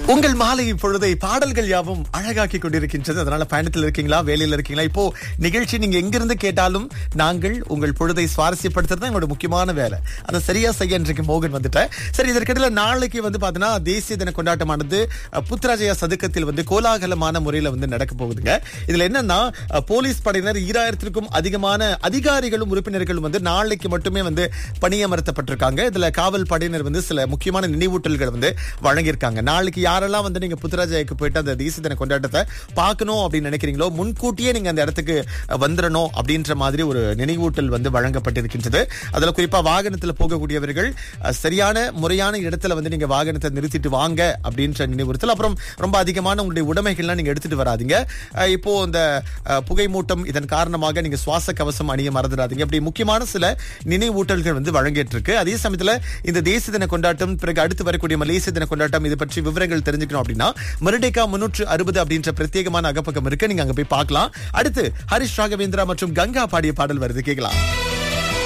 உங்கள் மாலை பொழுதை பாடல்கள் யாவும் அழகாக்கி கொண்டிருக்கின்றது அதனால பயணத்தில் இருக்கீங்களா வேலையில இருக்கீங்களா இப்போ நிகழ்ச்சி நீங்க எங்கிருந்து கேட்டாலும் நாங்கள் உங்கள் பொழுதை சுவாரஸ்யப்படுத்துறது தான் எங்களோட முக்கியமான வேலை அதை சரியா செய்ய இன்றைக்கு மோகன் வந்துட்டேன் சரி இதற்கிடையில நாளைக்கு வந்து பாத்தீங்கன்னா தேசிய தின கொண்டாட்டமானது அஹ், புத்ராஜயா சதுக்கத்தில் வந்து கோலாகலமான முறையில வந்து நடக்க போகுதுங்க இதுல என்னன்னா அஹ், போலீஸ் படையினர் ஈராயிரத்திற்கும் அதிகமான அதிகாரிகளும் உறுப்பினர்களும் வந்து நாளைக்கு மட்டுமே வந்து பணியமர்த்தப்பட்டிருக்காங்க இதுல காவல் படையினர் வந்து சில முக்கியமான நினைவூட்டல்கள் வந்து வழங்கியிருக்காங்க நாளைக்கு யாரெல்லாம் வந்து நீங்க புத்தராஜாய்க்கு போயிட்டு அந்த தேசிய தின கொண்டாட்டத்தை பார்க்கணும் அப்படின்னு நினைக்கிறீங்களோ முன்கூட்டியே நீங்க அந்த இடத்துக்கு அஹ், வந்துடணும் அப்படின்ற மாதிரி ஒரு நினைவூட்டல் வந்து வழங்கப்பட்டிருக்கின்றது அதுல குறிப்பா வாகனத்துல போகக்கூடியவர்கள் அஹ், சரியான முறையான இடத்துல வந்து நீங்க வாகனத்தை நிறுத்திட்டு வாங்க அப்படின்ற நினைவுறுத்தல் அப்புறம் ரொம்ப அதிகமான உங்களுடைய உடைமைகள்லாம் நீங்க எடுத்துட்டு வராதீங்க அஹ், இப்போ இந்த அஹ், புகை மூட்டம் இதன் காரணமாக நீங்க சுவாச கவசம் அணிய மறந்துடாதீங்க அப்படி முக்கியமான சில நினைவூட்டல்கள் வந்து வழங்கிட்டு இருக்கு அதே சமயத்துல இந்த தேசிய தின கொண்டாட்டம் பிறகு அடுத்து வரக்கூடிய மலேசிய தின கொண்டாட்டம் இது பற்றி விவரங்கள் தெரிஞ்சுக்கணும் அப்படின்னா மருடேகா முன்னூற்று அறுபது அப்படின்ற பிரத்யேகமான அகப்பக்கம் இருக்கு நீங்க அங்க போய் பார்க்கலாம் அடுத்து ஹரிஷ் ராகவேந்திரா மற்றும் கங்கா பாடிய பாடல் வருது கேட்கலாம்